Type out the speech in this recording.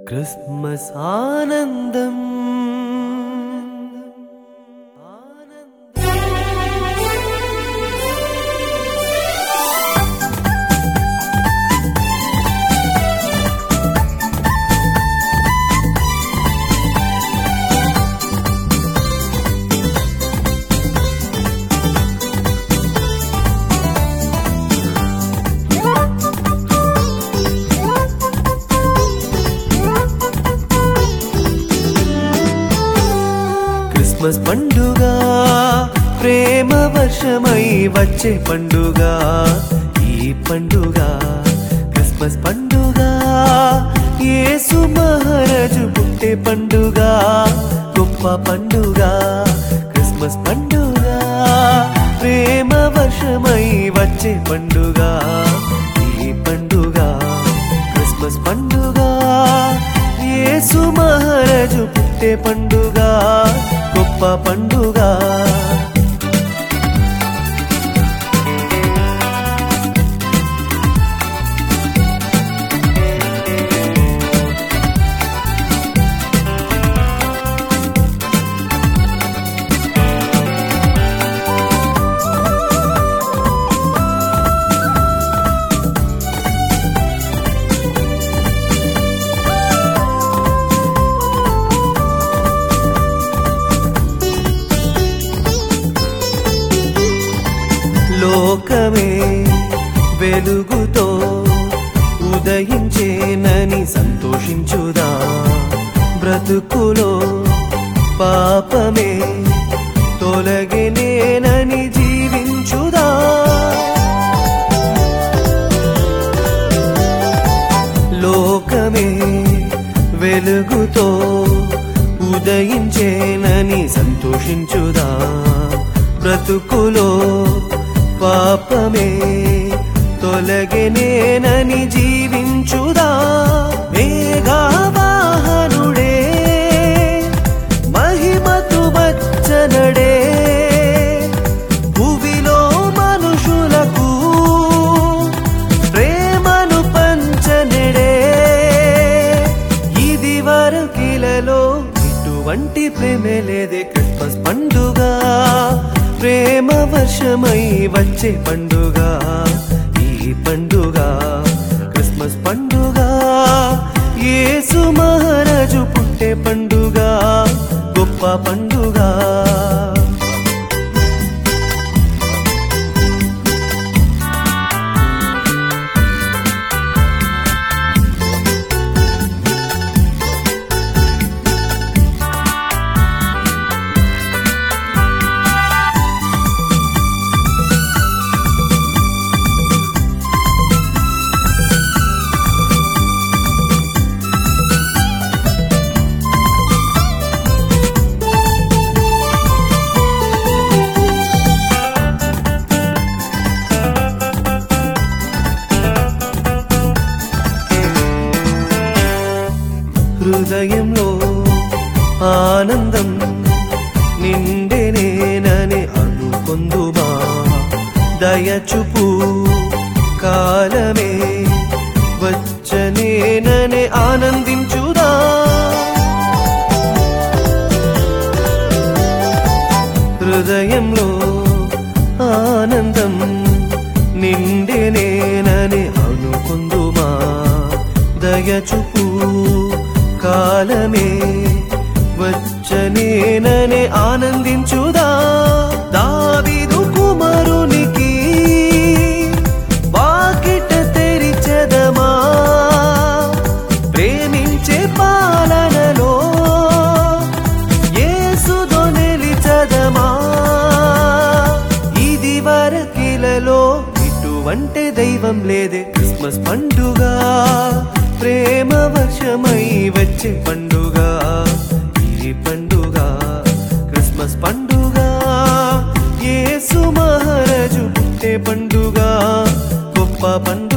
Christmas ఆనందం Christmas పండుగ ప్రేమ వర్షమై వచ్చే పండుగ ఈ పండుగ క్రిస్మస్ పండుగ యేసు మహారాజు పుట్టే పండుగ గొప్ప పండుగ క్రిస్మస్ పండుగ ప్రేమ వర్షమై వచ్చే పండుగ ఈ పండుగ క్రిస్మస్ పండుగ యేసు మహారాజు పుట్టే పండుగ గొప్ప పండుగ లోకమే వెలుగుతో ఉదయించేనని సంతోషించుదా బ్రతుకులో పాపమే తొలగినేనని జీవించుదా లోకమే వెలుగుతో ఉదయించేనని సంతోషించుదా బ్రతుకులో పాపమే తొలగినేనని జీవించుదా మేఘావాహనుడే మహిమతు వచ్చనడే భువిలో మనుషులకు ప్రేమను పంచనడే ఇది వరకిలలో ఇటువంటి ప్రేమే లేదే క్రిస్మస్ పండుగ ప్రేమ వర్షమై వచ్చే పండుగ ఈ పండుగ క్రిస్మస్ పండుగ యేసు మహారాజు పుట్టే పండుగ గొప్ప పండుగ హృదయంలో ఆనందం నిండెనేనని అనుకొందుమా దయచుపు కాలమే వచ్చనేనని ఆనందించుదా హృదయంలో ఆనందం నిండెనేనని అనుకుందుమా దయచుపు కాలమే వచ్చనేనని ఆనందించుదా దావిదు కుమారునికి వాకిట తెరిచెదమా ప్రేమించే పాలనలో యేసుదో నిలిచదమా ఇది వరకిలలో ఇటువంటి దైవం లేదే క్రిస్మస్ పండుగ ప్రేమ వర్షమై వచ్చే పండుగ ఈ పండుగ క్రిస్మస్ పండుగ యేసు మహారాజు పుట్టే పండుగ గొప్ప పండుగ